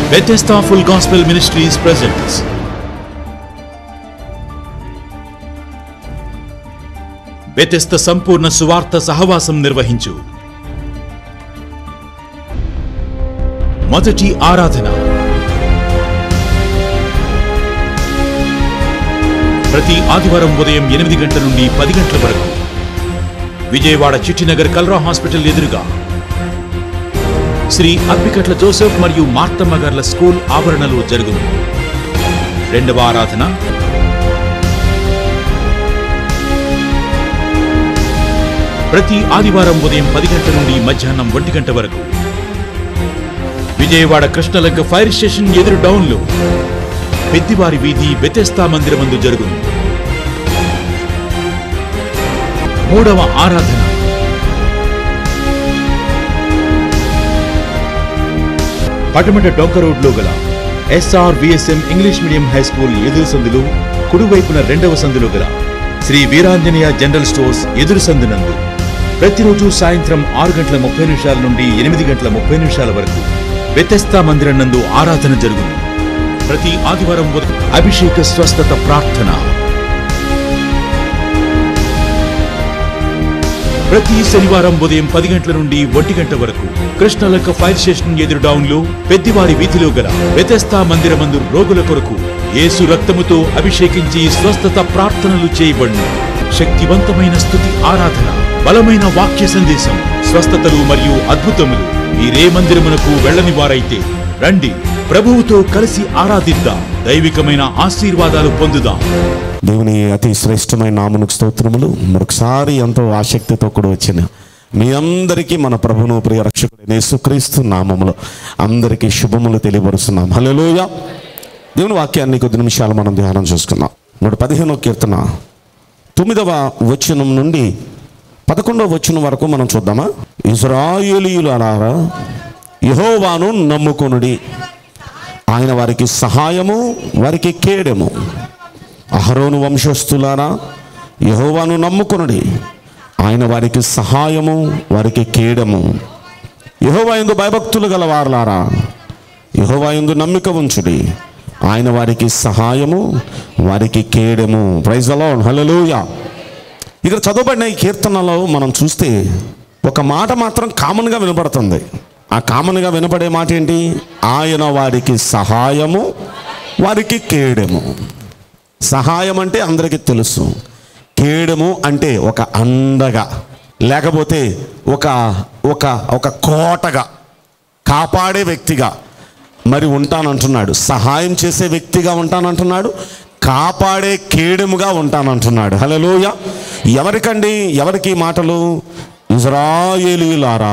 Bethesda Full Gospel Ministries presents Bethesda సంపూర్ణ సువార్త సహవాసం నిర్వహించు మొదటి ఆరాధన ప్రతి ఆదివారం ఉదయం ఎనిమిది గంటల నుండి పది గంటల వరకు విజయవాడ చిట్టినగర్ కల్రా హాస్పిటల్ ఎదురుగా శ్రీ అప్పికట్ల జోసెఫ్ మరియు మార్తమ్మ గార్ల స్కూల్ ఆవరణలో జరుగును రెండవ ఆరాధన ప్రతి ఆదివారం ఉదయం పది గంటల నుండి మధ్యాహ్నం ఒంటి గంట వరకు విజయవాడ కృష్ణలంక ఫైర్ స్టేషన్ ఎదురు డౌన్లో పెద్దివారి వీధి బెతెస్తా మందిరమందు జరుగును మూడవ ఆరాధన పటమట డొంక రోడ్లో గల SR VSM English medium high school ఎదురు సందులు కుడివైపున రెండవ సందులో గల శ్రీ వీరాంజనేయ జనరల్ స్టోర్స్ ఎదురు సందునందు ప్రతిరోజు సాయంత్రం ఆరు గంటల ముప్పై నిమిషాల నుండి ఎనిమిది గంటల ముప్పై నిమిషాల వరకు వ్యతస్థా మందిరం నందు ఆరాధన జరుగును ప్రతి ఆదివారం ఉదయం అభిషేక స్వస్థత ప్రార్థన ప్రతి శనివారం ఉదయం పది గంటల నుండి ఒంటి గంట వరకు కృష్ణలంక ఫైర్ స్టేషన్ ఎదురు డౌన్ లో పెద్దివారి వీధిలో గల వ్యతస్థా మందిరమందు రోగుల కొరకు యేసు రక్తముతో అభిషేకించి స్వస్థత ప్రార్థనలు చేయబడును శక్తివంతమైన స్థుతి ఆరాధన బలమైన వాక్య సందేశం స్వస్థతలు మరియు అద్భుతములు మీరే మందిరమునకు వెళ్ళని వారైతే రండి ప్రభువుతో కలిసి ఆరాధిద్దాం దైవికమైన ఆశీర్వాదాలు పొందుదాం దేవుని అతి శ్రేష్టమైన నామనికి స్తోత్రములు మరొకసారి ఎంతో ఆసక్తితో కూడా వచ్చిన మీ అందరికీ మన ప్రభును ప్రియ రక్షకుడైన యేసుక్రీస్తు నామములో అందరికీ శుభములు తెలియపరుస్తున్నాం హల్లెలూయా దేవుని వాక్యాన్ని కొద్ది నిమిషాలు మనం ధ్యానం చేసుకుందాం నూట పదిహేనో కీర్తన తొమ్మిదవ వచనం నుండి పదకొండవ వచనం వరకు మనం చూద్దామా ఇజ్రాయేలీయులు అలారా యహోవాను నమ్ముకొనుడి ఆయన వారికి సహాయము వారికి కేడెము అహరోను వంశస్థులారా యహోవాను నమ్ముకొనుడి ఆయన వారికి సహాయము వారికి కేడము యహోవా ఎందు భయభక్తులు గల వారులారా యహోవా ఎందు నమ్మిక ఉంచుడి ఆయన వారికి సహాయము వారికి కేడము ప్రైజ్ అలో హల్లెలూయా ఇక్కడ చదవబడిన ఈ కీర్తనలో మనం చూస్తే ఒక మాట మాత్రం కామన్గా వినపడుతుంది ఆ కామన్గా వినపడే మాట ఏంటి ఆయన వారికి సహాయము వారికి కేడెము సహాయం అంటే అందరికీ తెలుసు కేడము అంటే ఒక అండగా లేకపోతే ఒక ఒక ఒక కోటగా కాపాడే వ్యక్తిగా మరి ఉంటానంటున్నాడు సహాయం చేసే వ్యక్తిగా ఉంటానంటున్నాడు కాపాడే కేడెముగా ఉంటానంటున్నాడు హలోయ ఎవరికండి ఎవరికి ఈ మాటలు ఇజ్రాయేలీలారా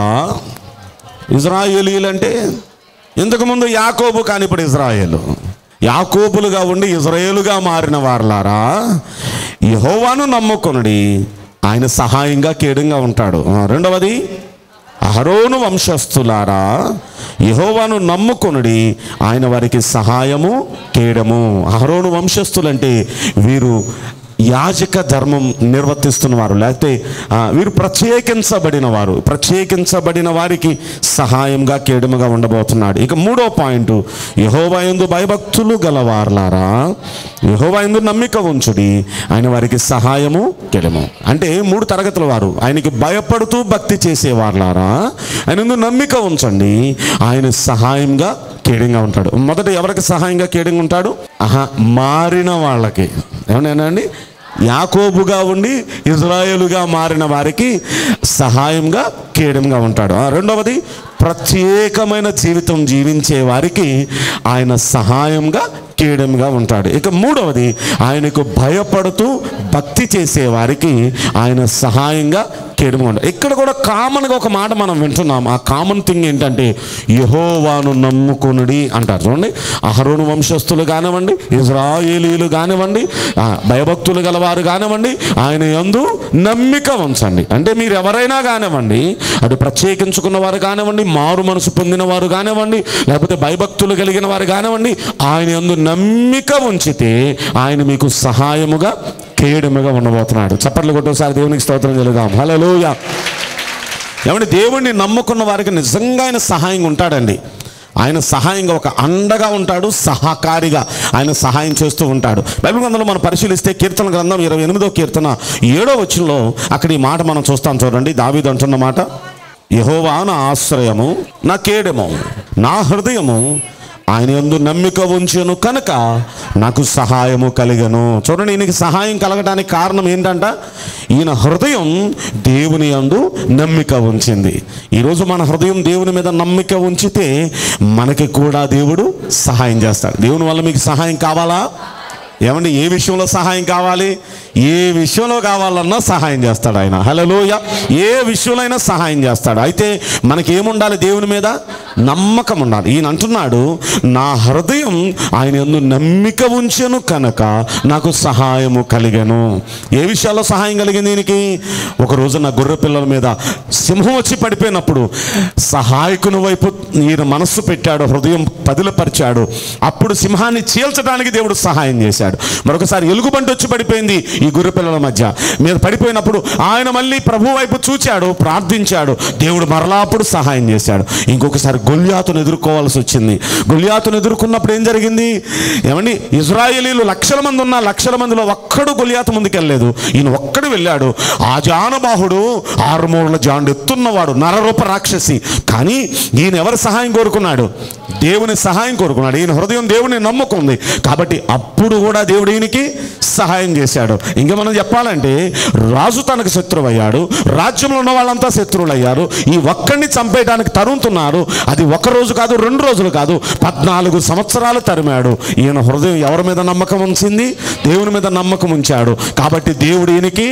ఇజ్రాయేలీలు అంటే ఇంతకుముందు యాకోబు కానీ ఇప్పుడు ఇజ్రాయేలు యాకోబులుగా ఉండి ఇజ్రాయేలుగా మారిన వారులారా యహోవాను నమ్ముకొనుడి ఆయన సహాయంగా కేడంగా ఉంటాడు ఆ, రెండవది అహరోను వంశస్థులారా యహోవాను నమ్ముకొనుడి ఆయన వారికి సహాయము కేడము అహరోను వంశస్థులంటే వీరు యాజక ధర్మం నిర్వర్తిస్తున్న వారు లేకపోతే ఆ, వీరు ప్రత్యేకించబడిన వారు ప్రత్యేకించబడిన వారికి సహాయంగా కేడముగా ఉండబోతున్నాడు ఇక మూడో పాయింట్ యహోవాయందు భయభక్తులు గలవారులారా యహోవాయందు నమ్మిక ఉంచుడి ఆయన వారికి సహాయము కేడము అంటే మూడు తరగతుల వారు ఆయనకి భయపడుతూ భక్తి చేసేవారులారా ఆయన యందు నమ్మిక ఉంచండి ఆయన సహాయంగా కేడంగా ఉంటాడు మొదట ఎవరికి సహాయంగా కేడంగా ఉంటాడు ఆహా మారిన వాళ్ళకి ఏమన్నా అండి యాకోబుగా ఉండి ఇజ్రాయేలుగా మారిన వారికి సహాయంగా కేడంగా ఉంటాడు ఆ, రెండవది ప్రత్యేకమైన జీవితం జీవించే వారికి ఆయన సహాయంగా కేడంగా ఉంటాడు ఇక మూడవది ఆయనకు భయపడుతూ భక్తి చేసే వారికి ఆయన సహాయంగా కేడుగా ఉంటాడు ఇక్కడ కూడా కామన్గా ఒక మాట మనం వింటున్నాం ఆ కామన్ థింగ్ ఏంటంటే యహోవాను నమ్ముకునుడి అంటారు చూడండి అహరోను వంశస్థులు కానివ్వండి ఇజ్రాయేలీలు కానివ్వండి ఆ, భయభక్తులు గలవారు కానివ్వండి ఆయన యందు నమ్మిక ఉంచండి అంటే మీరు ఎవరైనా కానివ్వండి అటు ప్రత్యేకించుకున్న వారు కానివ్వండి మారు మనసు పొందిన వారు కానివ్వండి లేకపోతే భయభక్తులు కలిగిన వారు కానివ్వండి ఆయన యందు నమ్మిక ఉంచితే ఆయన మీకు సహాయముగా కేడముగా ఉండబోతున్నాడు చప్పట్లు కొట్టోసారి దేవునికి స్తోత్రం చెల్లుదాం హలోయ ఏమంటే దేవుణ్ణి నమ్ముకున్న వారికి నిజంగా ఆయన సహాయంగా ఉంటాడండి ఆయన సహాయంగా ఒక అండగా ఉంటాడు సహకారిగా ఆయన సహాయం చేస్తూ ఉంటాడు బైబిల్ గ్రంథంలో మనం పరిశీలిస్తే కీర్తన గ్రంథం ఇరవై ఎనిమిదో కీర్తన ఏడో వచ్చంలో అక్కడ ఈ మాట మనం చూస్తాం చూడండి దావీదు అంటున్న మాట యహోవా నా ఆశ్రయము నా కేడము నా హృదయము ఆయన యందు నమ్మిక ఉంచెను కనుక నాకు సహాయము కలిగను చూడండి ఈయనకి సహాయం కలగడానికి కారణం ఏంటంట ఈయన హృదయం దేవుని యందు నమ్మిక ఉంచింది ఈరోజు మన హృదయం దేవుని మీద నమ్మిక ఉంచితే మనకి కూడా దేవుడు సహాయం చేస్తాడు దేవుని వల్ల మీకు సహాయం కావాలా ఏమండి ఏ విషయంలో సహాయం కావాలి ఏ విషయంలో కావాలన్నా సహాయం చేస్తాడు ఆయన హలోయ ఏ విషయంలో అయినా సహాయం చేస్తాడు అయితే మనకి ఏముండాలి దేవుని మీద నమ్మకం ఉండాలి ఈయన అంటున్నాడు నా హృదయం ఆయన యందు నమ్మిక ఉంచెను కనుక నాకు సహాయము కలిగను ఏ విషయాల్లో సహాయం కలిగింది దీనికి ఒక రోజు నా గొర్రె పిల్లల మీద సింహం వచ్చి పడిపోయినప్పుడు సహాయకుని వైపు ఈయన మనస్సు పెట్టాడు హృదయం పదిలపరిచాడు అప్పుడు సింహాన్ని చీల్చడానికి దేవుడు సహాయం చేశాడు మరొకసారి ఎలుగుబంటి వచ్చి పడిపోయింది ఈ గొర్రె పిల్లల మధ్య మీద పడిపోయినప్పుడు ఆయన మళ్ళీ ప్రభు వైపు చూచాడు ప్రార్థించాడు దేవుడు మరలా అప్పుడు సహాయం చేశాడు ఇంకొకసారి గొల్యాతును ఎదుర్కోవాల్సి వచ్చింది గొల్యాతును ఎదుర్కొన్నప్పుడు ఏం జరిగింది ఏమండి ఇజ్రాయేలీలు లక్షల మంది ఉన్న లక్షల మందిలో ఒక్కడు గొలియాతు ముందుకెళ్ళలేదు ఈయన ఒక్కడు వెళ్ళాడు ఆ జానబాహుడు ఆరుమూరల జాండు ఎత్తున్నవాడు నరరూప రాక్షసి కానీ ఈయన ఎవరి సహాయం కోరుకున్నాడు దేవుని సహాయం కోరుకున్నాడు ఈయన హృదయం దేవుని నమ్ముకుంది కాబట్టి అప్పుడు కూడా దేవుడు ఈయనకి సహాయం చేశాడు ఇంకా మనం చెప్పాలంటే రాజు తనకు శత్రువు అయ్యాడు రాజ్యంలో ఉన్న వాళ్ళంతా శత్రువులు అయ్యారు ఈ ఒక్కడిని చంపేయడానికి తరుముతున్నారు అది ఒక రోజు కాదు రెండు రోజులు కాదు పద్నాలుగు సంవత్సరాలు తరిమాడు ఈయన హృదయం ఎవరి మీద నమ్మకం ఉంచింది దేవుని మీద నమ్మకం ఉంచాడు కాబట్టి దేవుడు ఈయనకి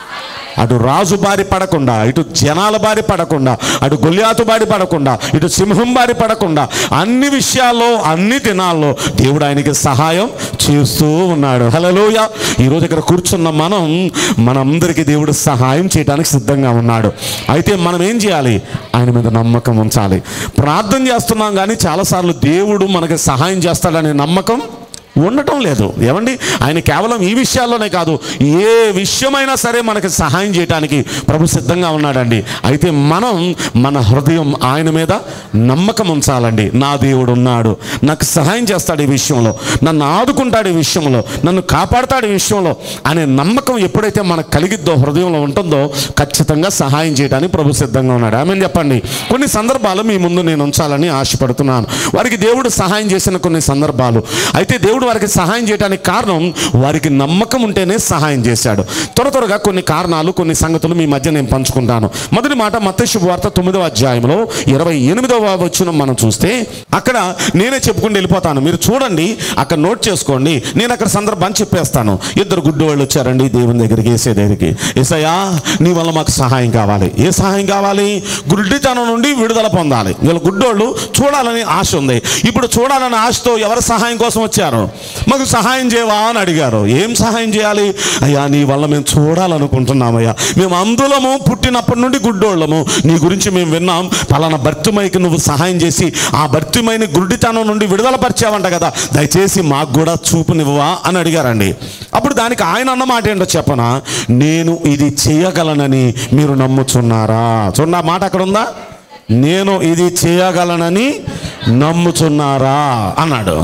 అటు రాజు బారి పడకుండా ఇటు జనాల బారి పడకుండా అటు గొల్యాతు బారి పడకుండా ఇటు సింహం బారి పడకుండా అన్ని విషయాల్లో అన్ని దినాల్లో దేవుడు ఆయనకి సహాయం చేస్తూ ఉన్నాడు హలోయ ఈరోజు ఇక్కడ కూర్చున్న మనం మనందరికీ దేవుడు సహాయం చేయడానికి సిద్ధంగా ఉన్నాడు అయితే మనం ఏం చేయాలి ఆయన మీద నమ్మకం ఉంచాలి ప్రార్థన చేస్తున్నాం కానీ చాలాసార్లు దేవుడు మనకి సహాయం చేస్తాడనే నమ్మకం ఉండటం లేదు ఏమండి ఆయన కేవలం ఈ విషయాల్లోనే కాదు ఏ విషయమైనా సరే మనకి సహాయం చేయడానికి ప్రభు సిద్ధంగా ఉన్నాడండి అయితే మనం మన హృదయం ఆయన మీద నమ్మకం ఉంచాలండి నా దేవుడు ఉన్నాడు నాకు సహాయం చేస్తాడు ఈ విషయంలో నన్ను ఆదుకుంటాడు ఈ విషయంలో నన్ను కాపాడుతాడు ఈ విషయంలో అనే నమ్మకం ఎప్పుడైతే మనకు కలిగిద్దో హృదయంలో ఉంటుందో ఖచ్చితంగా సహాయం చేయడానికి ప్రభు సిద్ధంగా ఉన్నాడు ఆమె చెప్పండి కొన్ని సందర్భాలు మీ ముందు నేను ఉంచాలని ఆశపడుతున్నాను వారికి దేవుడు సహాయం చేసిన కొన్ని సందర్భాలు అయితే దేవుడు వారికి సహాయం చేయడానికి కారణం వారికి నమ్మకం ఉంటేనే సహాయం చేశాడు త్వర త్వరగా కొన్ని కారణాలు కొన్ని సంగతులు మీ మధ్య నేను పంచుకుంటాను మొదటి మాట మత శుభవార్త తొమ్మిదవ అధ్యాయంలో ఇరవై ఎనిమిదవ వచ్చిన మనం చూస్తే అక్కడ నేనే చెప్పుకుంటూ వెళ్ళిపోతాను మీరు చూడండి అక్కడ నోట్ చేసుకోండి నేను అక్కడ సందర్భాన్ని చెప్పేస్తాను ఇద్దరు గుడ్డి వాళ్ళు వచ్చారండి దేవుని దగ్గరికి ఏసే దగ్గరికి ఏసయ్యా నీ వల్ల మాకు సహాయం కావాలి ఏ సహాయం కావాలి గుడ్డితనం నుండి విడుదల పొందాలి వీళ్ళ గుడ్డోళ్ళు చూడాలని ఆశ ఉంది ఇప్పుడు చూడాలనే ఆశతో ఎవరి సహాయం కోసం వచ్చారు మాకు సహాయం చేయవా అని అడిగారు ఏం సహాయం చేయాలి అయ్యా నీ వల్ల మేము చూడాలనుకుంటున్నామయ్యా మేము అందులము పుట్టినప్పటి నుండి గుడ్డోళ్ళము నీ గురించి మేము విన్నాం పలానా భర్తిమైకి నువ్వు సహాయం చేసి ఆ భర్తిమైని గుడ్డితనం నుండి విడుదల పరిచావంట కదా దయచేసి మాకు కూడా చూపునివ్వవా అని అడిగారండి అప్పుడు దానికి ఆయన అన్న మాట ఏంటో చెప్పనా నేను ఇది చేయగలనని మీరు నమ్ముచున్నారా చూడండి ఆ మాట అక్కడ ఉందా నేను ఇది చేయగలనని నమ్ముచున్నారా అన్నాడు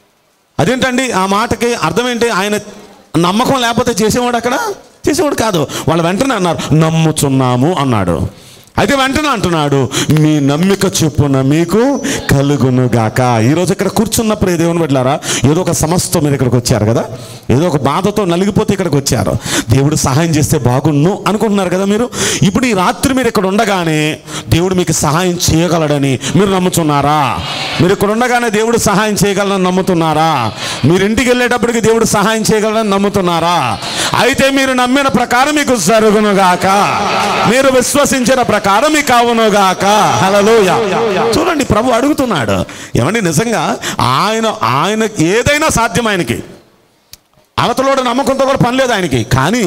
అదేంటండి ఆ మాటకి అర్థం ఏంటి ఆయన నమ్మకం లేకపోతే చేసేవాడు అక్కడ చేసేవాడు కాదు వాళ్ళు వెంటనే అన్నారు నమ్ముచున్నాము అన్నాడు అయితే వెంటనే అంటున్నాడు మీ నమ్మిక చొప్పున మీకు కలుగును గాక ఈరోజు ఇక్కడ కూర్చున్నప్పుడు ఏ దేవుని పెట్టారా ఏదో ఒక సమస్యతో మీరు ఇక్కడికి వచ్చారు కదా ఏదో ఒక బాధతో నలిగిపోతే ఇక్కడికి వచ్చారు దేవుడు సహాయం చేస్తే బాగున్ను అనుకుంటున్నారు కదా మీరు ఇప్పుడు ఈ రాత్రి మీరు ఇక్కడ ఉండగానే దేవుడు మీకు సహాయం చేయగలడని మీరు నమ్ముతున్నారా మీరు ఇక్కడ ఉండగానే దేవుడు సహాయం చేయగలనని నమ్ముతున్నారా మీరు ఇంటికి వెళ్ళేటప్పటికి దేవుడు సహాయం చేయగలడని నమ్ముతున్నారా అయితే మీరు నమ్మిన ప్రకారం మీకు జరుగునుగాక మీరు విశ్వసించిన ప్రకారం మీకు అవునుగాక హల్లెలూయా చూడండి ప్రభు అడుగుతున్నాడు ఏమండి నిజంగా ఆయన ఆయన ఏదైనా సాధ్యం ఆయనకి అవతలోడ నమ్మకంతో కూడా పని లేదు ఆయనకి కానీ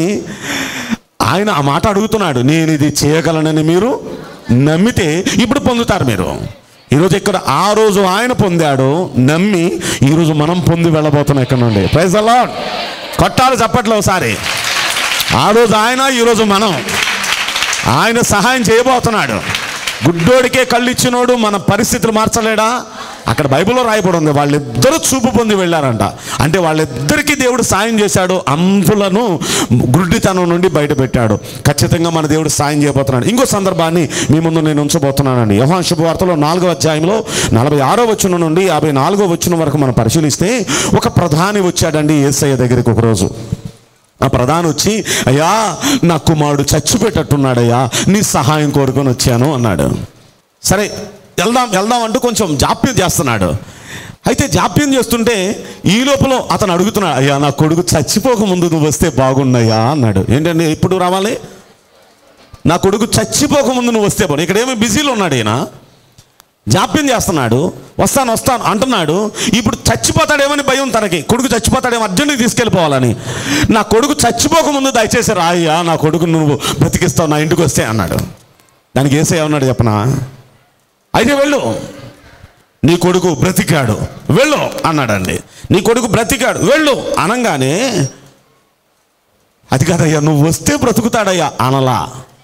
ఆయన ఆ మాట అడుగుతున్నాడు నేను ఇది చేయగలనని మీరు నమ్మితే ఇప్పుడు పొందుతారు మీరు ఈరోజు ఇక్కడ ఆ రోజు ఆయన పొందాడు నమ్మి ఈరోజు మనం పొంది వెళ్ళబోతున్నాం ఇక్కడ నుండి ప్రైజ్ అలా కొట్టాలి చప్పట్లు ఒకసారి ఆ రోజు ఆయన ఈరోజు మనం ఆయన సహాయం చేయబోతున్నాడు గుడ్డోడికే కళ్ళు ఇచ్చినోడు మన పరిస్థితులు మార్చలేడా అక్కడ బైబిల్లో రాయబడి ఉంది వాళ్ళిద్దరూ చూపు పొంది వెళ్ళారంట అంటే వాళ్ళిద్దరికీ దేవుడు సాయం చేశాడు అంధులను గుడ్డితనం నుండి బయటపెట్టాడు ఖచ్చితంగా మన దేవుడు సాయం చేయబోతున్నాడు ఇంకో సందర్భాన్ని మీ ముందు నేను ఉంచబోతున్నానండి యోహాన్ శుభవార్తలో నాలుగో అధ్యాయంలో నలభై ఆరో వచ్చిన నుండి యాభై నాలుగో వచ్చిన వరకు మనం పరిశీలిస్తే ఒక ప్రధాని వచ్చాడండి ఏసయ్య దగ్గరికి ఒకరోజు ఆ ప్రధాని వచ్చి అయ్యా నా కుమారుడు చచ్చిపెట్టట్టున్నాడయ్యా నీ సహాయం కోరుకొని వచ్చాను అన్నాడు సరే వెళ్దాం వెళ్దాం అంటూ కొంచెం జాప్యం చేస్తున్నాడు అయితే జాప్యం చేస్తుంటే ఈ లోపల అతను అడుగుతున్నాడు అయ్యా నా కొడుకు చచ్చిపోక ముందు నువ్వు వస్తే బాగున్నాయా అన్నాడు ఏంటండి ఎప్పుడు రావాలి నా కొడుకు చచ్చిపోక ముందు నువ్వు వస్తే బాగు ఇక్కడ ఏమో బిజీలో ఉన్నాడు ఈయన జాప్యం చేస్తున్నాడు వస్తాను వస్తాను అంటున్నాడు ఇప్పుడు చచ్చిపోతాడేమని భయం తనకి కొడుకు చచ్చిపోతాడేమో అర్జెంట్గా తీసుకెళ్ళిపోవాలని నా కొడుకు చచ్చిపోక ముందు దయచేసి రాయ్యా నా కొడుకు నువ్వు బ్రతికిస్తావు నా ఇంటికి వస్తే అన్నాడు దానికి ఏసే ఏమన్నాడు చెప్పనా అయితే వెళ్ళు నీ కొడుకు బ్రతికాడు వెళ్ళు అన్నాడండి నీ కొడుకు బ్రతికాడు వెళ్ళు అనగానే అది కాదయ్యా నువ్వు వస్తే బ్రతుకుతాడయ్యా అనలా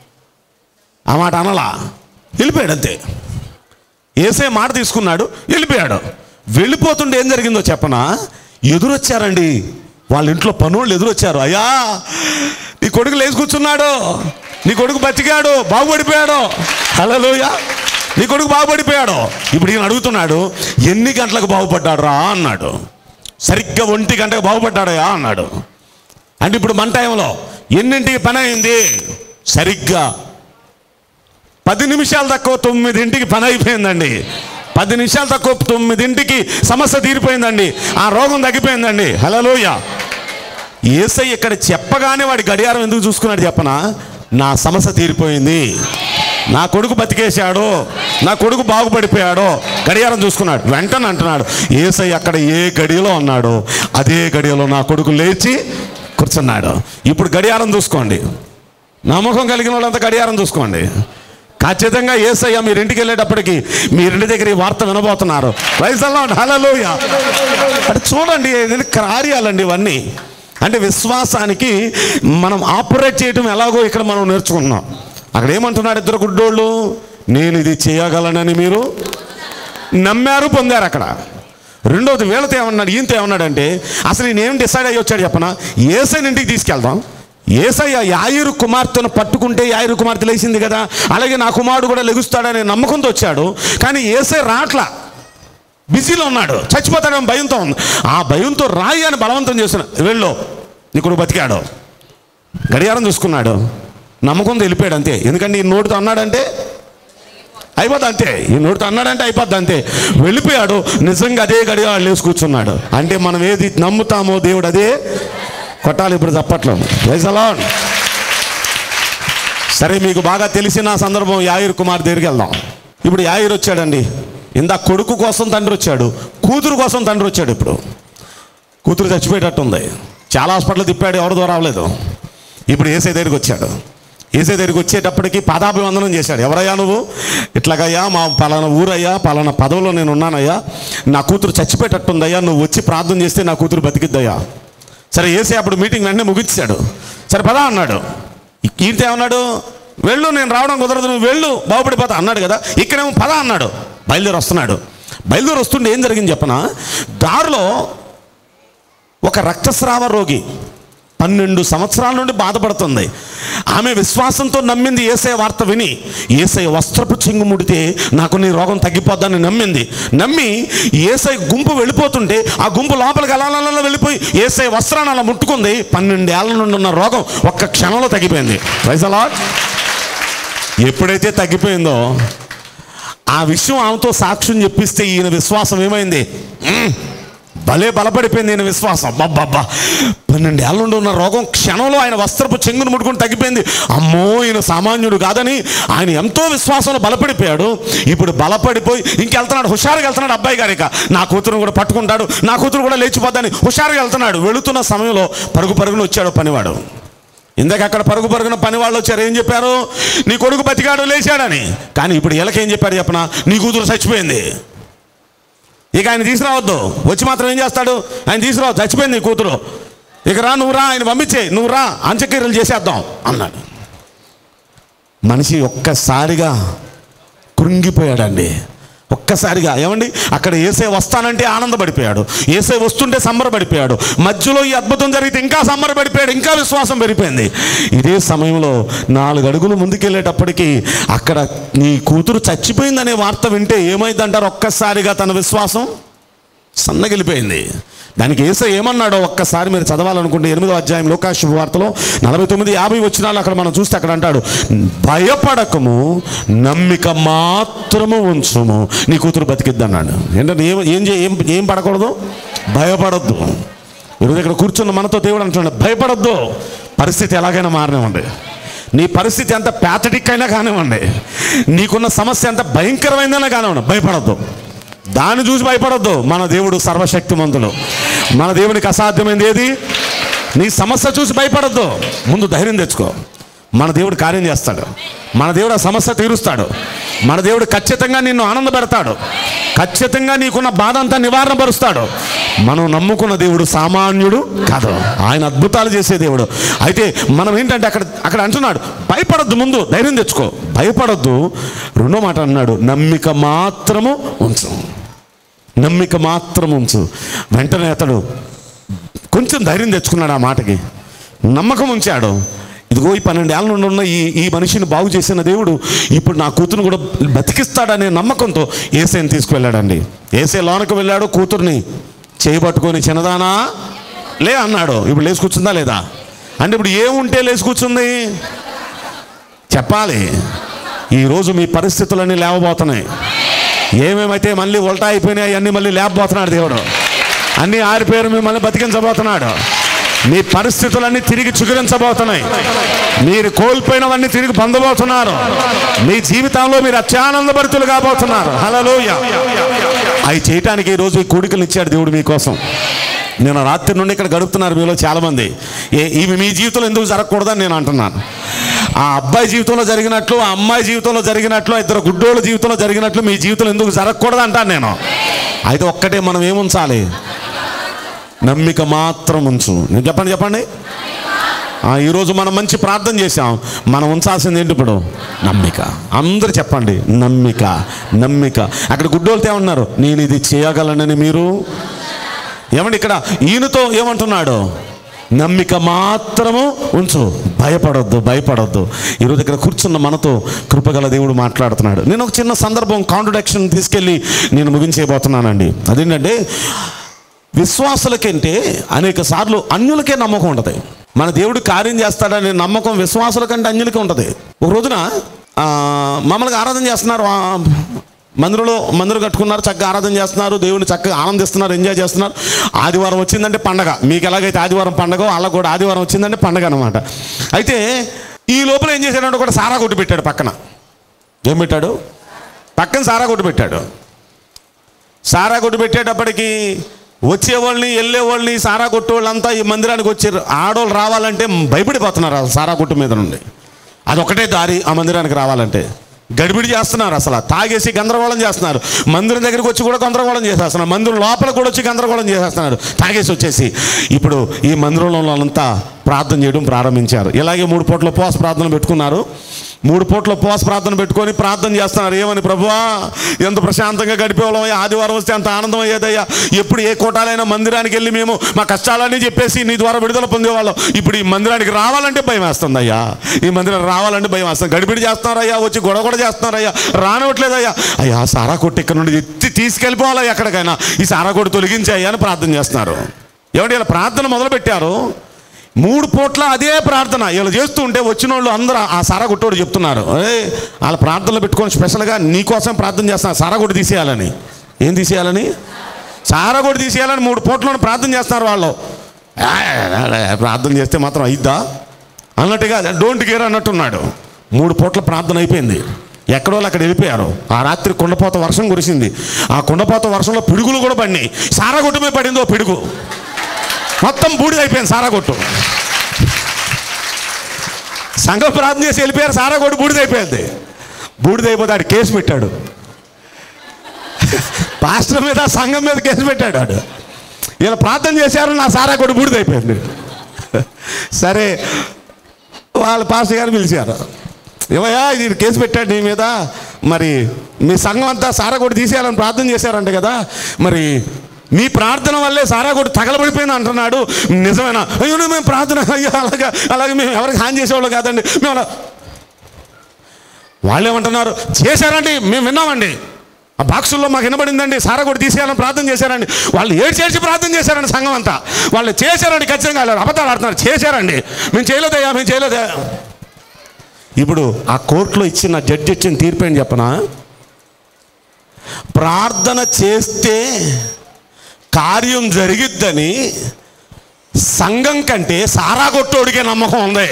ఆ మాట అనలా వెళ్ళిపోయాడు అంతే ఏసే మాట తీసుకున్నాడు వెళ్ళిపోయాడు వెళ్ళిపోతుంటే ఏం జరిగిందో చెప్పనా ఎదురొచ్చారండి వాళ్ళ ఇంట్లో పనులు ఎదురొచ్చారు అయ్యా నీ కొడుకు లేచి కూర్చున్నాడు నీ కొడుకు బతికాడు బాగుపడిపోయాడు హలోయ నీ కొడుకు బాగుపడిపోయాడు ఇప్పుడు ఈయన అడుగుతున్నాడు ఎన్ని గంటలకు బాగుపడ్డాడు రా అన్నాడు సరిగ్గా ఒంటి గంటకు బాగుపడ్డాడయా అన్నాడు అంటే ఇప్పుడు మన టైంలో ఎన్నింటికి పని అయింది సరిగ్గా పది నిమిషాలు తక్కువ తొమ్మిదింటికి పని అయిపోయిందండి పది నిమిషాలు తక్కువ తొమ్మిదింటికి సమస్య తీరిపోయిందండి ఆ రోగం తగ్గిపోయిందండి హలోయ ఏసై ఇక్కడ చెప్పగానే వాడి గడియారం ఎందుకు చూసుకున్నాడు చెప్పనా నా సమస్య తీరిపోయింది నా కొడుకు బతికేశాడు నా కొడుకు బాగుపడిపోయాడు గడియారం చూసుకున్నాడు వెంటనే అంటున్నాడు ఏసై అక్కడ ఏ గడియలో ఉన్నాడో అదే గడియలో నా కొడుకు లేచి కూర్చున్నాడు ఇప్పుడు గడియారం చూసుకోండి నమ్మకం కలిగిన వాళ్ళంతా గడియారం చూసుకోండి ఖచ్చితంగా ఏసయ్య మీరు ఇంటికి వెళ్ళేటప్పటికి మీరు ఇంటి దగ్గర ఈ వార్త వినబోతున్నారు వైజల్లో హలోయ అంటే చూడండి ఇది కార్యాలండి ఇవన్నీ అంటే విశ్వాసానికి మనం ఆపరేట్ చేయటం ఎలాగో ఇక్కడ మనం నేర్చుకుంటున్నాం అక్కడ ఏమంటున్నాడు ఇద్దరు గుడ్డోళ్ళు నేను ఇది చేయగలనని మీరు నమ్మారు పొందారు అక్కడ రెండోది వీళ్ళతో ఏమన్నాడు ఈయనతో ఏమన్నాడంటే అసలు ఈయన ఏం డిసైడ్ అయ్యి వచ్చాడు చెప్పనా ఏసైని ఇంటికి తీసుకెళ్దాం ఏసయ్య యాయిరు కుమార్తెను పట్టుకుంటే యాయిరు కుమార్తె లేచింది కదా అలాగే నా కుమారుడు కూడా లెగుస్తాడనే నమ్మకంతో వచ్చాడు కానీ ఏసై రాట్లా బిజీలో ఉన్నాడు చచ్చిపోతాడని భయంతో ఉంది ఆ భయంతో రాయి అని బలవంతం చేసిన వెళ్ళు నీకుడు బతికాడు గడియారం చూసుకున్నాడు నమ్మకంతో వెళ్ళిపోయాడు అంతే ఎందుకంటే ఈ నోటితో అన్నాడంటే అయిపోద్ది అంతే ఈ నోటితో అన్నాడంటే అయిపోద్ది అంతే వెళ్ళిపోయాడు నిజంగా అదే గడియారం లేచి కూర్చున్నాడు అంటే మనం ఏది నమ్ముతామో దేవుడు అదే కొట్టాలి ఇప్పుడు చప్పట్లో వైసలాన్ సరే మీకు బాగా తెలిసిన సందర్భం యాయిర్ కుమార్ దగ్గరికి వెళ్దాం ఇప్పుడు యాయిర్ వచ్చాడండి ఇందా కొడుకు కోసం తండ్రి వచ్చాడు కూతురు కోసం తండ్రి వచ్చాడు ఇప్పుడు కూతురు చచ్చిపోయేటట్టుంది చాలా హాస్పిటల్ తిప్పాడు ఎవరిదో రావలేదు ఇప్పుడు ఏసై దగ్గరికి వచ్చాడు ఏసై దగ్గరికి వచ్చేటప్పటికి పాదాభివందనం చేశాడు ఎవరయ్యా నువ్వు ఇట్లాగయ్యా మా పలానా ఊరయ్యా పలానా పదవిలో నేను ఉన్నానయ్యా నా కూతురు చచ్చిపోయేటట్టుందయ్యా నువ్వు వచ్చి ప్రార్థన చేస్తే నా కూతురు బతికిద్దయ్యా సరే ఏసై అప్పుడు మీటింగ్ వెంటనే ముగించాడు సరే పదా అన్నాడు ఈయనతో ఏమన్నాడు వెళ్ళు నేను రావడం కుదరదు నువ్వు వెళ్ళు బాగుపడిపోతా అన్నాడు కదా ఇక్కడేమో పద అన్నాడు బయలుదేరి వస్తున్నాడు బయలుదేరి వస్తుంటే ఏం జరిగింది చెప్పనా దారిలో ఒక రక్తస్రావ రోగి పన్నెండు సంవత్సరాల నుండి బాధపడుతుంది ఆమె విశ్వాసంతో నమ్మింది ఏసే వార్త విని ఏసై వస్త్రపు చెంగు ముడితే నాకు నీ రోగం తగ్గిపోద్దని నమ్మింది నమ్మి ఏసై గుంపు వెళ్ళిపోతుంటే ఆ గుంపు లోపలికి అలా వెళ్ళిపోయి ఏసై వస్త్రాన్ని అలా ముట్టుకుంది పన్నెండేళ్ల నుండి ఉన్న రోగం ఒక్క క్షణంలో తగ్గిపోయింది వైజలా ఎప్పుడైతే తగ్గిపోయిందో ఆ విషయం ఆమెతో సాక్ష్యం చెప్పిస్తే ఈయన విశ్వాసం ఏమైంది మ్మ్. భలే బలపడిపోయింది ఈయన విశ్వాసం బాబ్బా పన్నెండేళ్ళ నుండి ఉన్న రోగం క్షణంలో ఆయన వస్త్రపు చెంగును ముట్టుకుని తగ్గిపోయింది అమ్మో ఈయన సామాన్యుడు కాదని ఆయన ఎంతో విశ్వాసంలో బలపడిపోయాడు ఇప్పుడు బలపడిపోయి ఇంకెళ్తున్నాడు హుషారుగా వెళ్తున్నాడు అబ్బాయి గారిక నా కూతురు కూడా పట్టుకుంటాడు నా కూతురు కూడా లేచిపోద్దని హుషారుగా వెళ్తున్నాడు వెళుతున్న సమయంలో పరుగు పరుగున వచ్చాడు పనివాడు ఇందాక అక్కడ పరుగు పరుగున పని వాళ్ళు వచ్చారు ఏం చెప్పారు నీ కొడుకు బతికాడు లేచాడని కానీ ఇప్పుడు వీళ్ళకేం చెప్పాడు చెప్పనా నీ కూతురు చచ్చిపోయింది ఇక ఆయన తీసుకురావద్దు వచ్చి మాత్రం ఏం చేస్తాడు ఆయన తీసుకురావద్దు చచ్చిపోయింది నీ కూతురు ఇక రా నువ్వు రా ఆయన పంపించే నువ్వు రా అంత్యక్రియలు చేసేద్దాం అన్నాడు మనిషి ఒక్కసారిగా కృంగిపోయాడండి ఒక్కసారిగా ఏమండి అక్కడ ఏసే వస్తానంటే ఆనందపడిపోయాడు ఏసే వస్తుంటే సంబరపడిపోయాడు మధ్యలో ఈ అద్భుతం జరిగితే ఇంకా సంబరపడిపోయాడు ఇంకా విశ్వాసం పెరిగిపోయింది ఇదే సమయంలో నాలుగు అడుగులు ముందుకెళ్ళేటప్పటికి అక్కడ నీ కూతురు చచ్చిపోయిందనే వార్త వింటే ఏమైందంటారు ఒక్కసారిగా తన విశ్వాసం సన్నగిలిపోయింది దానికి ఏసై ఏమన్నాడో ఒక్కసారి మీరు చదవాలనుకుంటే ఎనిమిదో అధ్యాయం లోకాశుభ వార్తలో నలభై తొమ్మిది యాభై వచ్చినాలు అక్కడ మనం చూస్తే అక్కడ అంటాడు భయపడకము నమ్మిక మాత్రము ఉంచుము నీ కూతురు బతికిద్ది అన్నాడు ఏంటంటే ఏం ఏం చే- ఏం ఏం పడకూడదు భయపడద్దు ఈరోజు ఇక్కడ కూర్చున్న మనతో దేవుడు అంటున్నాడు భయపడద్దు పరిస్థితి ఎలాగైనా మారనివ్వండి నీ పరిస్థితి ఎంత ప్యాథటిక్ అయినా కానివ్వండి నీకున్న సమస్య ఎంత భయంకరమైందైనా కానివ్వండి భయపడద్దు దాన్ని చూసి భయపడొద్దు మన దేవుడు సర్వశక్తిమంతుడు మన దేవునికి అసాధ్యమైంది ఏది నీ సమస్య చూసి భయపడొద్దు ముందు ధైర్యం తెచ్చుకో మన దేవుడు కార్యం చేస్తాడు మన దేవుడు ఆ సమస్య తీరుస్తాడు మన దేవుడు ఖచ్చితంగా నిన్ను ఆనంద పెడతాడు ఖచ్చితంగా నీకున్న బాధ అంతా నివారణ పరుస్తాడు మనం నమ్ముకున్న దేవుడు సామాన్యుడు కాదు ఆయన అద్భుతాలు చేసే దేవుడు అయితే మనం ఏంటంటే అక్కడ అక్కడ అంటున్నాడు భయపడొద్దు ముందు ధైర్యం తెచ్చుకో భయపడొద్దు రెండో మాట అన్నాడు నమ్మిక మాత్రము ఉంచు నమ్మిక మాత్రం ఉంచు వెంటనే అతడు కొంచెం ధైర్యం తెచ్చుకున్నాడు ఆ మాటకి నమ్మకం ఉంచాడు ఇదిగో ఈ పన్నెండేళ్ళ నుండి ఉన్న ఈ ఈ మనిషిని బాగు చేసిన దేవుడు ఇప్పుడు నా కూతురుని కూడా బతికిస్తాడనే నమ్మకంతో ఏసేని తీసుకువెళ్ళాడండి ఏసే లోనకు వెళ్ళాడు కూతుర్ని చేయబట్టుకొని చిన్నదానా లే అన్నాడు ఇప్పుడు లేచి కూర్చుందా లేదా అంటే ఇప్పుడు ఏముంటే లేచి కూర్చుంది చెప్పాలి ఈరోజు మీ పరిస్థితులన్నీ లేవబోతున్నాయి ఏమేమైతే మళ్ళీ ఉల్టా అయిపోయినాయి అన్నీ మళ్ళీ లేపబోతున్నాడు దేవుడు అన్నీ ఆరిపోయారు మిమ్మల్ని బతికించబోతున్నాడు మీ పరిస్థితులన్నీ తిరిగి చిగురించబోతున్నాయి మీరు కోల్పోయినవన్నీ తిరిగి పొందబోతున్నారు మీ జీవితంలో మీరు అత్యానందభరితులు కాబోతున్నారు హలోయ అవి చేయటానికి ఈరోజు ఈ కూడికలు ఇచ్చాడు దేవుడు మీకోసం నేను రాత్రి నుండి ఇక్కడ గడుపుతున్నారు మీలో చాలామంది ఏ ఇవి మీ జీవితంలో ఎందుకు జరగకూడదని నేను అంటున్నాను ఆ అబ్బాయి జీవితంలో జరిగినట్లు ఆ అమ్మాయి జీవితంలో జరిగినట్లు ఆ ఇద్దరు గుడ్డోళ్ళ జీవితంలో జరిగినట్లు మీ జీవితంలో ఎందుకు జరగకూడదు అంటాను నేను అయితే ఒక్కటే మనం ఏముంచాలి నమ్మిక మాత్రం ఉంచు నేను చెప్పండి చెప్పండి ఆ, ఈరోజు మనం మంచి ప్రార్థన చేశాం మనం ఉంచాల్సింది ఏంటి ఇప్పుడు నమ్మిక అందరు చెప్పండి నమ్మిక నమ్మిక అక్కడ గుడ్డోళ్ళతో ఏమన్నారు నేను ఇది చేయగలనని మీరు ఏమండి ఇక్కడ ఈయనతో ఏమంటున్నాడు నమ్మిక మాత్రము ఉంచు భయపడొద్దు భయపడొద్దు ఈరోజు ఇక్కడ కూర్చున్న మనతో కృపగల దేవుడు మాట్లాడుతున్నాడు నేను ఒక చిన్న సందర్భం కాంట్రడక్షన్ తీసుకెళ్ళి నేను ముగించేయబోతున్నానండి అదేంటంటే విశ్వాసులకంటే అనేక సార్లు అన్యులకే నమ్మకం ఉంటుంది మన దేవుడు కార్యం చేస్తాడనే నమ్మకం విశ్వాసుల కంటే అన్యులకే ఉంటుంది ఒక రోజున ఆ, మామూలుగా ఆరాధన చేస్తున్నారు ఆ, మందిరంలో మందిరం కట్టుకున్నారు చక్కగా ఆరాధన చేస్తున్నారు దేవుని చక్కగా ఆనందిస్తున్నారు ఎంజాయ్ చేస్తున్నారు ఆదివారం వచ్చిందంటే పండగ మీకు ఎలాగైతే ఆదివారం పండగ వాళ్ళకు కూడా ఆదివారం వచ్చిందంటే పండగ అనమాట అయితే ఈ లోపల ఏం చేశాడంటే ఒకటి సారా కొట్టు పెట్టాడు పక్కన ఏం పెట్టాడు పక్కన సారా కొట్టు పెట్టాడు సారా కొట్టు పెట్టేటప్పటికి వచ్చేవాళ్ళని వెళ్ళేవాళ్ళని సారా కొట్టు వాళ్ళంతా ఈ మందిరానికి వచ్చారు ఆడవాళ్ళు రావాలంటే భయపడిపోతున్నారు ఆ సారా కొట్టు మీద నుండి అదొకటే దారి ఆ మందిరానికి రావాలంటే గడిబిడి చేస్తున్నారు అసలు తాగేసి గందరగోళం చేస్తున్నారు మందిరం దగ్గరికి వచ్చి కూడా గందరగోళం చేసేస్తున్నారు మందిరం లోపల కూడా వచ్చి గందరగోళం చేసేస్తున్నారు తాగేసి వచ్చేసి ఇప్పుడు ఈ మందిరంలో వాళ్ళంతా ప్రార్థన చేయడం ప్రారంభించారు ఇలాగే మూడు పూట్ల ఉపవాస ప్రార్థన పెట్టుకున్నారు మూడు పూట్ల ఉపవాస ప్రార్థన పెట్టుకొని ప్రార్థన చేస్తున్నారు ఏమని ప్రభువా ఎంత ప్రశాంతంగా గడిపేవాళ్ళం ఆదివారం వస్తే అంత ఆనందం అయ్యేదయ్యా ఎప్పుడు ఏ కోటాలైనా మందిరానికి వెళ్ళి మేము మా కష్టాలన్నీ చెప్పేసి నీ ద్వారా విడుదల పొందేవాళ్ళం ఇప్పుడు ఈ మందిరానికి రావాలంటే భయం వేస్తుంది అయ్యా ఈ మందిరం రావాలంటే భయం వేస్తుంది గడిబిడి చేస్తున్నారయ్యా వచ్చి గొడవ కూడా చేస్తున్నారయ్యా రానివ్వట్లేదయ్యా అయ్యా సారా కొట్టి ఇక్కడ నుండి ఎత్తి తీసుకెళ్ళిపోవాలయ్యా ఎక్కడికైనా ఈ సారా కొట్టి తొలగించాయ్యా అని ప్రార్థన చేస్తున్నారు ఏమంటే ఇలా ప్రార్థన మొదలు పెట్టారు మూడు పూట్ల అదే ప్రార్థన వీళ్ళు చేస్తూ ఉంటే వచ్చిన వాళ్ళు అందరూ ఆ సారాగుట్టోడు చెప్తున్నారు ఏ వాళ్ళ ప్రార్థనలు పెట్టుకొని స్పెషల్గా నీకోసం ప్రార్థన చేస్తున్నారు సారాగుడ్డు తీసేయాలని ఏం తీసేయాలని సారాగుడ్డు తీసేయాలని మూడు పూట్లను ప్రార్థన చేస్తున్నారు వాళ్ళు ఏ, ఏ, ఏ, ప్రార్థన చేస్తే మాత్రం అయిద్దా అన్నట్టుగా డోంట్ కేర్ అన్నట్టున్నాడు మూడు పూట్ల ప్రార్థన అయిపోయింది ఎక్కడో వాళ్ళు అక్కడ వెళ్ళిపోయారు ఆ రాత్రి కుండపోత వర్షం కురిసింది ఆ కుండపోత వర్షంలో పిడుగులు కూడా పడినాయి సారాగుట్టు మీద పడింది ఓ పిడుగు మొత్తం బూడిద అయిపోయింది సారాగొట్టు సంఘం ప్రార్థన చేసి వెళ్ళిపోయారు సారాగొట్టు బూడిద అయిపోయింది బూడిద అయిపోతే ఆడు కేసు పెట్టాడు పాస్టర్ మీద సంఘం మీద కేసు పెట్టాడు ఆడు వీళ్ళు ప్రార్థన చేశారు నా సారాగొట్టు బూడిద అయిపోయింది సరే వాళ్ళ పాస్టర్ గారు పిలిచారు ఏమయ్యా ఇది కేసు పెట్టాడు నీ మీద మరి మీ సంఘం అంతా సారా కూడా తీసేయాలని ప్రార్థన చేశారంట కదా మరి మీ ప్రార్థన వల్లే సారా కూడా తగలబడిపోయింది అంటున్నాడు నిజమేనా అయ్యో మేము ప్రార్థన అయ్యో అలాగా అలాగే మేము ఎవరికి హాని చేసేవాళ్ళు కాదండి మేము అలా వాళ్ళు ఏమంటున్నారు చేశారండి మేము విన్నామండి ఆ బాక్సుల్లో మాకు వినబడిందండి సారా కూడా తీసేయాలని ప్రార్థన చేశారండి వాళ్ళు ఏడు చేసి ప్రార్థన చేశారండి సంఘం అంతా వాళ్ళు చేశారండి ఖచ్చితంగా వాళ్ళు అబద్ధాలు ఆడుతున్నారు చేశారండి మేము చేయలేదయ్యా మేము చేయలేదయ్యా ఇప్పుడు ఆ కోర్టులో ఇచ్చిన జడ్జి ఇచ్చిన తీర్పు ఏంటి చెప్పనా ప్రార్థన చేస్తే కార్యం జరిగిద్దని సంఘం కంటే సారా కొట్టోడికే నమ్మకం ఉంది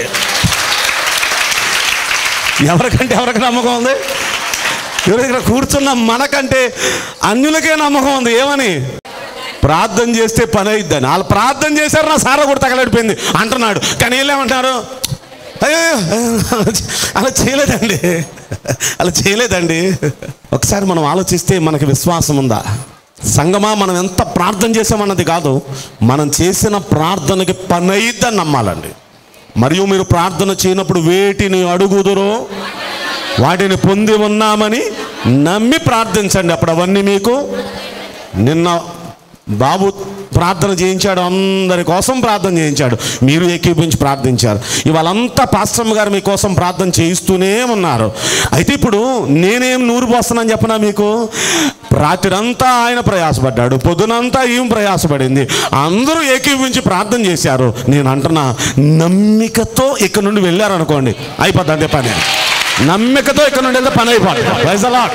ఎవరికంటే ఎవరికి నమ్మకం ఉంది ఎవరి దగ్గర కూర్చున్న మనకంటే అన్యులకే నమ్మకం ఉంది ఏమని ప్రార్థన చేస్తే పని అయిద్దని వాళ్ళు ప్రార్థన చేశారు నా సారా కూడా తగలడిపోయింది అంటున్నాడు కానీ వీళ్ళేమంటారు అయ్యో అలా చేయలేదండి అలా చేయలేదండి ఒకసారి మనం ఆలోచిస్తే మనకి విశ్వాసం ఉందా సంగమా మనం ఎంత ప్రార్థన చేసామన్నది కాదు మనం చేసిన ప్రార్థనకి పని అయిద్దని నమ్మాలండి మరియు మీరు ప్రార్థన చేయనప్పుడు వేటిని అడుగుదురో వాటిని పొంది ఉన్నామని నమ్మి ప్రార్థించండి అప్పుడు అవన్నీ మీకు నిన్న బాబు ప్రార్థన చేయించాడు అందరి కోసం ప్రార్థన చేయించాడు మీరు ఏకీపించి ప్రార్థించారు ఇవాళంతా పాస్టమ్ గారు మీకోసం ప్రార్థన చేయిస్తూనే ఉన్నారు అయితే ఇప్పుడు నేనేం నూరు పోస్తున్నాను చెప్పనా మీకు రాత్రంతా ఆయన ప్రయాసపడ్డాడు పొద్దునంతా ఈమె ప్రయాసపడింది అందరూ ఏకీపించి ప్రార్థన చేశారు నేను అంటున్నా నమ్మికతో ఇక్కడ నుండి వెళ్ళారనుకోండి అయిపోద్ది అంతే పని నమ్మికతో ఇక్కడ నుండి వెళ్తే పని అయిపోతుంది Praise the Lord.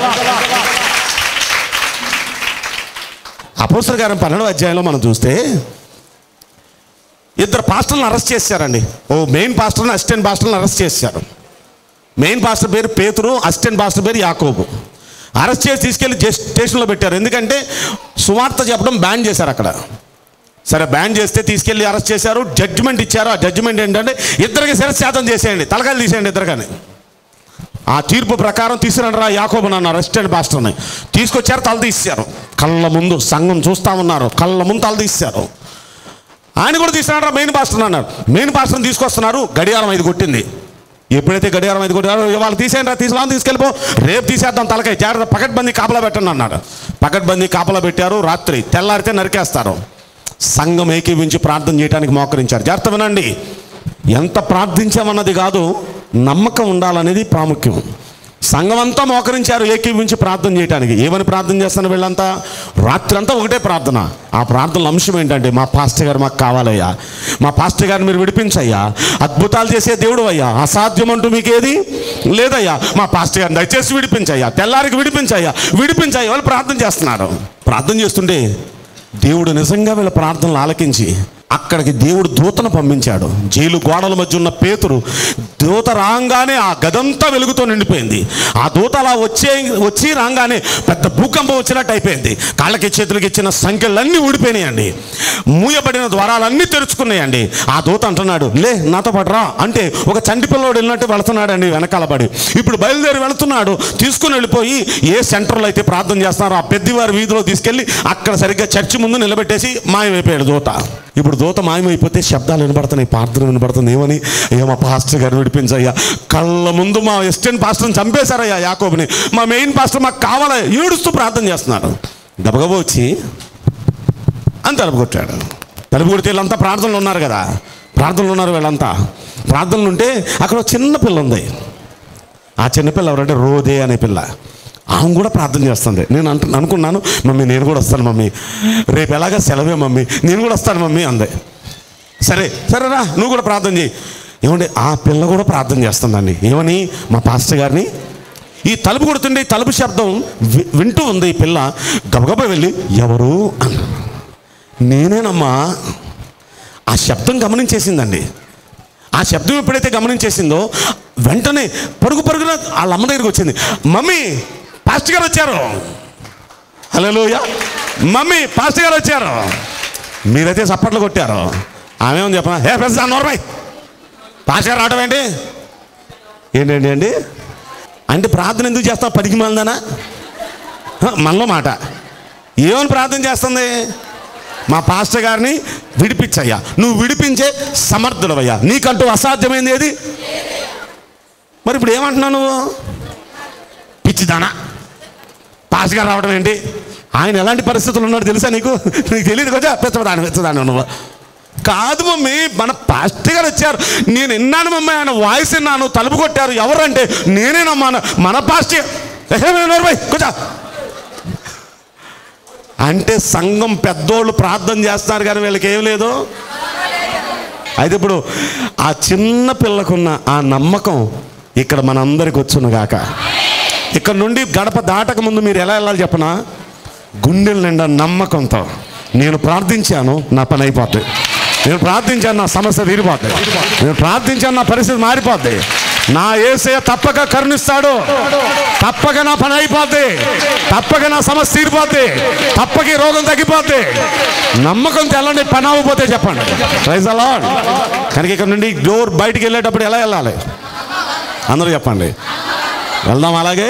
అపోసర గారి పన్నెండు అధ్యాయంలో మనం చూస్తే ఇద్దరు పాస్టర్లను అరెస్ట్ చేశారండి ఓ మెయిన్ పాస్టర్ని అసిస్టెంట్ పాస్టర్ని అరెస్ట్ చేశారు మెయిన్ పాస్టర్ పేరు పేతురు అసిస్టెంట్ పాస్టర్ పేరు యాకోబు అరెస్ట్ చేసి తీసుకెళ్లి జస్- స్టేషన్లో పెట్టారు ఎందుకంటే సువార్త చెప్పడం బ్యాన్ చేశారు అక్కడ సరే బ్యాన్ చేస్తే తీసుకెళ్లి అరెస్ట్ చేశారు జడ్జిమెంట్ ఇచ్చారు ఆ జడ్జిమెంట్ ఏంటంటే ఇద్దరికి శిరశాతం చేసేయండి తలకాయలు తీసేయండి ఇద్దరికని ఆ తీర్పు ప్రకారం తీసుకురండి రా యాకోబు నన్ను అరెస్టెంట్ పాస్టర్ని తీసుకొచ్చారు తల తీశారు కళ్ళ ముందు సంఘం చూస్తా ఉన్నారు కళ్ళ ముందు తల తీశారు ఆయన కూడా తీసుకున్నాడు మెయిన్ పాస్టర్ అన్నారు మెయిన్ పాస్టర్ని తీసుకొస్తున్నారు గడియారం ఐదు కొట్టింది ఎప్పుడైతే గడియారం ఐదు కొట్టారో ఇవాళ తీసేయండి రా తీసుకురా తీసుకెళ్ళిపో రేపు తీసేద్దాం తలకాయ జాగ్రత్త పకడ్బందీ కాపలా పెట్టండి అన్నాడు పకడ్బందీ కాపలా పెట్టారు రాత్రి తెల్లారితే నరికేస్తారు సంఘం ఏకీవించి ప్రార్థన చేయడానికి మోకరించారు జాగ్రత్త వినండి ఎంత ప్రార్థించామన్నది కాదు నమ్మకం ఉండాలనేది ప్రాముఖ్యం సంఘం అంతా మోకరించారు ఏకీవించి ప్రార్థన చేయడానికి ఏమని ప్రార్థన చేస్తాను వీళ్ళంతా రాత్రంతా ఒకటే ప్రార్థన ఆ ప్రార్థనల అంశం ఏంటంటే మా పాస్టర్ గారు మాకు కావాలయ్యా మా పాస్టర్ గారిని మీరు విడిపించయ్యా అద్భుతాలు చేసే దేవుడు అయ్యా అసాధ్యం అంటూ మీకేది లేదయ్యా మా పాస్టర్ గారిని దయచేసి విడిపించయ్యా తెల్లారికి విడిపించయ్యా విడిపించయ్యా వాళ్ళు ప్రార్థన చేస్తున్నారు ప్రార్థన చేస్తుంటే దేవుడు నిజంగా వీళ్ళ ప్రార్థనలు ఆలకించి అక్కడికి దేవుడు దూతను పంపించాడు జైలు గోడల మధ్య ఉన్న పేతురు దూత రాగానే ఆ గదంతా వెలుగుతో నిండిపోయింది ఆ దూత అలా వచ్చే వచ్చి రాగానే పెద్ద భూకంపం వచ్చినట్టు అయిపోయింది కాళ్ళకి చేతులకి ఇచ్చిన సంఖ్యలన్నీ ఊడిపోయినాయండి మూయబడిన ద్వారాలన్నీ తెరుచుకున్నాయండి ఆ దూత అంటున్నాడు లే నాతో పాటు రా అంటే ఒక చంటి పిల్లోడు వెళ్ళినట్టు వెళుతున్నాడండి వెనకాల పడి ఇప్పుడు బయలుదేరి వెళుతున్నాడు తీసుకుని వెళ్ళిపోయి ఏ సెంటర్లో అయితే ప్రార్థన చేస్తున్నారో ఆ పెద్దవారి వీధిలో తీసుకెళ్ళి అక్కడ సరిగ్గా చర్చి ముందు నిలబెట్టేసి మాయమైపోయాడు దూత ఇప్పుడు దూత మాయమైపోతే శబ్దాలు వినపడుతున్నాయి ప్రార్థన వినపడుతుంది ఏమని అయ్యా మా పాస్టర్ గారు విడిపించయ్యా కళ్ళ ముందు మా ఎస్టెంట్ పాస్టర్ని చంపేశారయ్యా యాకోబుని మా మెయిన్ పాస్టర్ మాకు కావాలా ఏడుస్తూ ప్రార్థన చేస్తున్నారు గబగబా వచ్చి అని తలుపు కొట్టాడు తలుపు కొడితే వీళ్ళంతా ప్రార్థనలు ఉన్నారు కదా ప్రార్థనలు ఉన్నారు వీళ్ళంతా ప్రార్థనలు ఉంటే అక్కడ ఒక చిన్న పిల్ల ఉంది ఆ చిన్నపిల్ల ఎవరంటే రోదే అనే పిల్ల ఆమె కూడా ప్రార్థన చేస్తుంది నేను అంటు అనుకున్నాను మమ్మీ నేను కూడా వస్తాను మమ్మీ రేపు ఎలాగా సెలవే మమ్మీ నేను కూడా వస్తాను మమ్మీ అంది సరే సరేరా నువ్వు కూడా ప్రార్థన చేయి ఏమండి ఆ పిల్ల కూడా ప్రార్థన చేస్తుందండి ఏమని మా పాస్టర్ గారిని ఈ తలుపు కొడుతుండే ఈ తలుపు శబ్దం వి- వింటూ ఉంది ఈ పిల్ల గబగబా వెళ్ళి ఎవరు అన్న నేనేనమ్మా ఆ శబ్దం గమనించేసిందండి ఆ శబ్దం ఎప్పుడైతే గమనించేసిందో వెంటనే పరుగు పరుగున వాళ్ళ అమ్మ దగ్గరికి వచ్చింది మమ్మీ పాస్టర్ గారు వచ్చారు హలోయ మమ్మీ పాస్టర్ గారు వచ్చారు మీరైతే చప్పట్లు కొట్టారు ఆమె ఏమని చెప్పనా హే పెద్ద నోర్మై పాస్టర్ గారు రావడం ఏంటి ఏంటండి అండి అంటే ప్రార్థన ఎందుకు చేస్తావు పడికి మళ్ళదానా మనలో మాట ఏమని ప్రార్థన చేస్తుంది మా పాస్టర్ గారిని విడిపించయ్యా నువ్వు విడిపించే సమర్థుడవయ్యా నీకంటూ అసాధ్యమైంది ఏది మరి ఇప్పుడు ఏమంటున్నావు నువ్వు పిచ్చి పిచ్చిదానా పాస్ గారు రావడం ఏంటి ఆయన ఎలాంటి పరిస్థితులు ఉన్నాడు తెలుసా నీకు నీకు తెలియదు కొంచెం పెచ్చదాని పెచ్చదాని నువ్వు కాదు మమ్మీ మన పాస్టర్ గారు వచ్చారు నేను విన్నాను మమ్మీ ఆయన వాయిస్ విన్నాను తలుపు కొట్టారు ఎవరంటే నేనేనమ్మా అన్న. మన పాస్టర్ కొంచెం అంటే సంఘం పెద్దోళ్ళు ప్రార్థన చేస్తున్నారు కానీ వీళ్ళకి ఏం లేదు అయితే ఇప్పుడు ఆ చిన్న పిల్లకున్న ఆ నమ్మకం ఇక్కడ మనందరికి వచ్చునుగాక ఇక్కడ నుండి గడప దాటక ముందు మీరు ఎలా వెళ్ళాలి చెప్పనా గుండెల నిండా నమ్మకంతో నేను ప్రార్థించాను నా పని అయిపోద్ది నేను ప్రార్థించాను నా సమస్య తీరిపోద్ది నేను ప్రార్థించాను నా పరిస్థితి మారిపోద్ది నా ఏసే తప్పక కరుణిస్తాడు తప్పక నా పని అయిపోద్ది తప్పక నా సమస్య తీరిపోద్ది తప్పక ఈ రోగం తగ్గిపోద్ది నమ్మకంతో వెళ్ళండి పని అవ్వకపోతే చెప్పండి ప్రైజ్ అలా కనుక ఇక్కడ నుండి డోర్ బయటికి వెళ్ళేటప్పుడు ఎలా వెళ్ళాలి అందరూ చెప్పండి వెళ్దాం అలాగే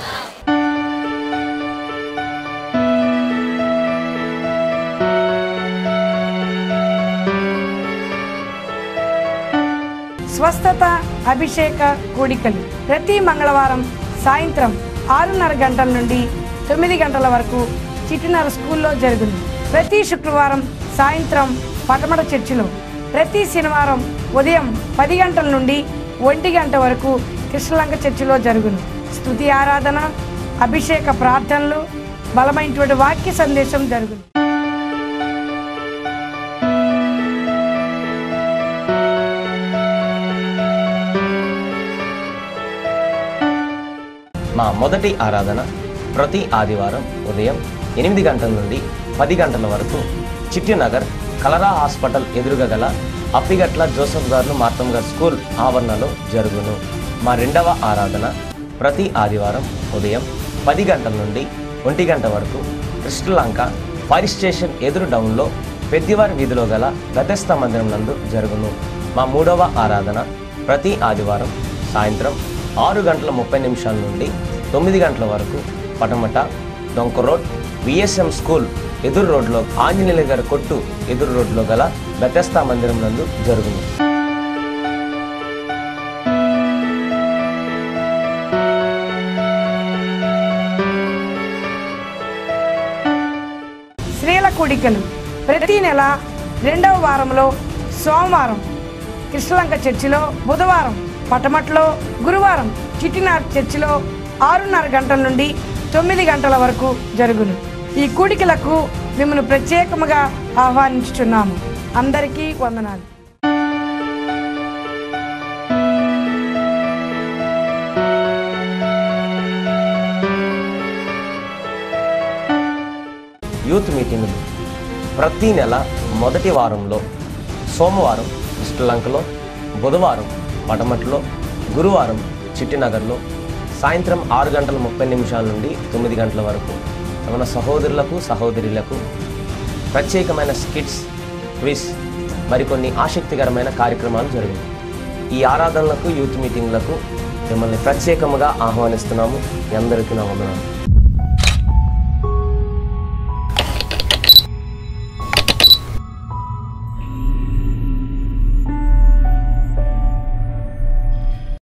స్వస్థత అభిషేక కూడికలు ప్రతి మంగళవారం సాయంత్రం ఆరున్నర గంటల నుండి తొమ్మిది గంటల వరకు చిటినర స్కూల్లో జరుగును ప్రతి శుక్రవారం సాయంత్రం పటమట చర్చిలో ప్రతి శనివారం ఉదయం పది గంటల నుండి ఒంటి గంట వరకు కృష్ణలంక చర్చిలో జరుగును స్తుతి ఆరాధన అభిషేక ప్రార్థనలు బలమైనటువంటి వాక్య సందేశం జరుగును మా మొదటి ఆరాధన ప్రతి ఆదివారం ఉదయం ఎనిమిది గంటల నుండి పది గంటల వరకు చిట్టినగర్ కలరా హాస్పిటల్ ఎదురుగా గల అప్పిగట్ల జోసఫ్ గారు మార్తమ్ గారు స్కూల్ ఆవరణలో జరుగును మా రెండవ ఆరాధన ప్రతి ఆదివారం ఉదయం పది గంటల నుండి ఒంటి గంట వరకు కృష్ణలంక ఫైర్ స్టేషన్ ఎదురు డౌన్లో పెద్దివారి వీధిలో గల గతస్థ మందిరం నందు జరుగును మా మూడవ ఆరాధన ప్రతి ఆదివారం సాయంత్రం ఆరు గంటల ముప్పై నిమిషాల నుండి తొమ్మిది గంటల వరకు పటమట డొంక రోడ్ విఎస్ఎం స్కూల్ ఎదురు రోడ్లో ఆంజనేయుల గారి కొట్టు ఎదురు రోడ్లో గల బెతస్తా మందిరం నందు జరుగును స్త్రీల కూడికలు ప్రతి నెల రెండవ వారంలో సోమవారం కృష్ణలంక చర్చిలో బుధవారం పటమట్లో గురువారం చిట్టినార్ చర్చిలో ఆరున్నర గంటల నుండి తొమ్మిది గంటల వరకు జరుగును ఈ కూడికలకు మిమ్మల్ని ప్రత్యేకముగా ఆహ్వానించుచున్నాము అందరికీ వందనాలు యూత్ మీటింగులు ప్రతి నెల మొదటి వారంలో సోమవారం శ్రీలంకలో బుధవారం పటమట్లో గురువారం చిట్టినగర్లో సాయంత్రం ఆరు గంటల ముప్పై నిమిషాల నుండి తొమ్మిది గంటల వరకు మన సహోదరులకు సహోదరులకు ప్రత్యేకమైన స్కిట్స్ క్విజ్ మరికొన్ని ఆసక్తికరమైన కార్యక్రమాలు జరిగాయి ఈ ఆరాధనలకు యూత్ మీటింగ్లకు మిమ్మల్ని ప్రత్యేకముగా ఆహ్వానిస్తున్నాము మీ అందరికీ నా వందనాలు